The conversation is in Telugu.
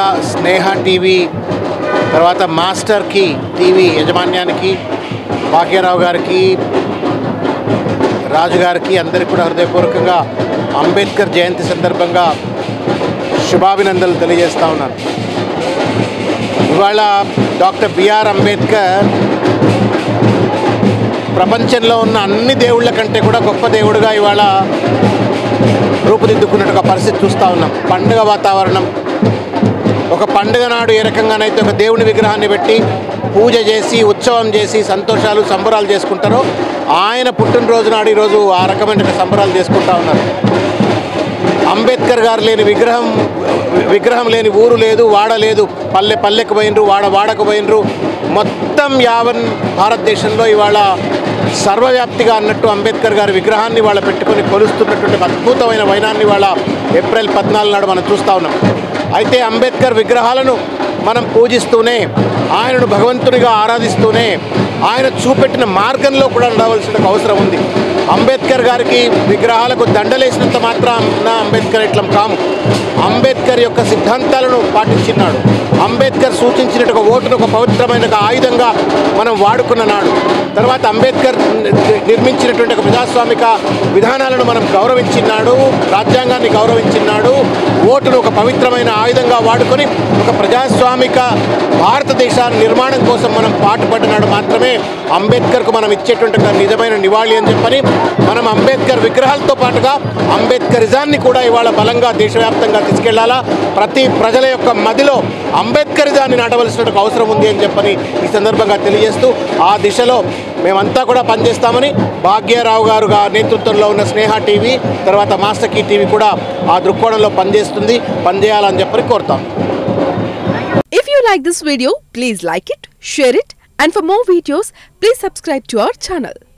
ముందుగా స్నేహ టీవీ తర్వాత మాస్టర్కి టీవీ యజమాన్యానికి భాగ్యరావు గారికి రాజు గారికి అందరికీ కూడా హృదయపూర్వకంగా అంబేద్కర్ జయంతి సందర్భంగా శుభాభినందనలు తెలియజేస్తా ఉన్నాను ఇవాళ డాక్టర్ బిఆర్ అంబేద్కర్ ప్రపంచంలో ఉన్న అన్ని దేవుళ్ళ కంటే కూడా గొప్ప దేవుడుగా ఇవాళ రూపుదిద్దుకున్నట్టు ఒక పరిస్థితి చూస్తూ ఉన్నాం పండుగ వాతావరణం ఒక పండుగ నాడు ఏ రకంగానైతే ఒక దేవుని విగ్రహాన్ని పెట్టి పూజ చేసి ఉత్సవం చేసి సంతోషాలు సంబరాలు చేసుకుంటారో ఆయన పుట్టినరోజు నాడు ఈరోజు ఆ రకమైన సంబరాలు చేసుకుంటా ఉన్నారు అంబేద్కర్ గారు లేని విగ్రహం విగ్రహం లేని ఊరు లేదు వాడ లేదు పల్లె పల్లెకు పోయినరు వాడ వాడకు పోయినరు మొత్తం యావన్ భారతదేశంలో ఇవాళ సర్వవ్యాప్తిగా అన్నట్టు అంబేద్కర్ గారి విగ్రహాన్ని వాళ్ళ పెట్టుకొని కొలుస్తున్నటువంటి ఒక అద్భుతమైన వైనాన్ని వాళ్ళ ఏప్రిల్ పద్నాలుగు నాడు మనం చూస్తూ ఉన్నాం అయితే అంబేద్కర్ విగ్రహాలను మనం పూజిస్తూనే ఆయనను భగవంతునిగా ఆరాధిస్తూనే ఆయన చూపెట్టిన మార్గంలో కూడా నడవలసిన ఒక అవసరం ఉంది అంబేద్కర్ గారికి విగ్రహాలకు దండలేసినంత మాత్రాన అంబేద్కర్ ఇట్లం కాము అంబేద్కర్ యొక్క సిద్ధాంతాలను పాటించినాడు అంబేద్కర్ సూచించినట్టు ఒక ఓటును ఒక పవిత్రమైన ఒక ఆయుధంగా మనం వాడుకున్న నాడు తర్వాత అంబేద్కర్ నిర్మించినటువంటి ఒక ప్రజాస్వామిక విధానాలను మనం గౌరవించినాడు రాజ్యాంగాన్ని గౌరవించినాడు ఓటును ఒక పవిత్రమైన ఆయుధంగా వాడుకొని ఒక ప్రజాస్వామిక భారతదేశాన్ని నిర్మాణం కోసం మనం పాటుపడినాడు మాత్రమే అంబేద్కర్కు మనం ఇచ్చేటువంటి ఒక నిజమైన నివాళి అని చెప్పని మనం అంబేద్కర్ విగ్రహాలతో పాటుగా అంబేద్కరిజాన్ని కూడా ఇవాళ బలంగా దేశవ్యాప్తంగా తీసుకెళ్లాలా ప్రతి ప్రజల యొక్క మదిలో అంబేద్కరిజాన్ని నాటవలసిన ఒక అవసరం ఉంది అని చెప్పని ఈ సందర్భంగా తెలియజేస్తూ ఆ దిశలో మేమంతా కూడా పనిచేస్తామని భాగ్యరావు గారు గా- నేతృత్వంలో ఉన్న స్నేహ టీవీ తర్వాత మాస్టర్ కీ టీవీ కూడా ఆ దృక్కోణంలో పనిచేస్తుంది పనిచేయాలని చెప్పని కోరుతాం If you like this video, please like it, share it, and for more videos, please subscribe to our channel.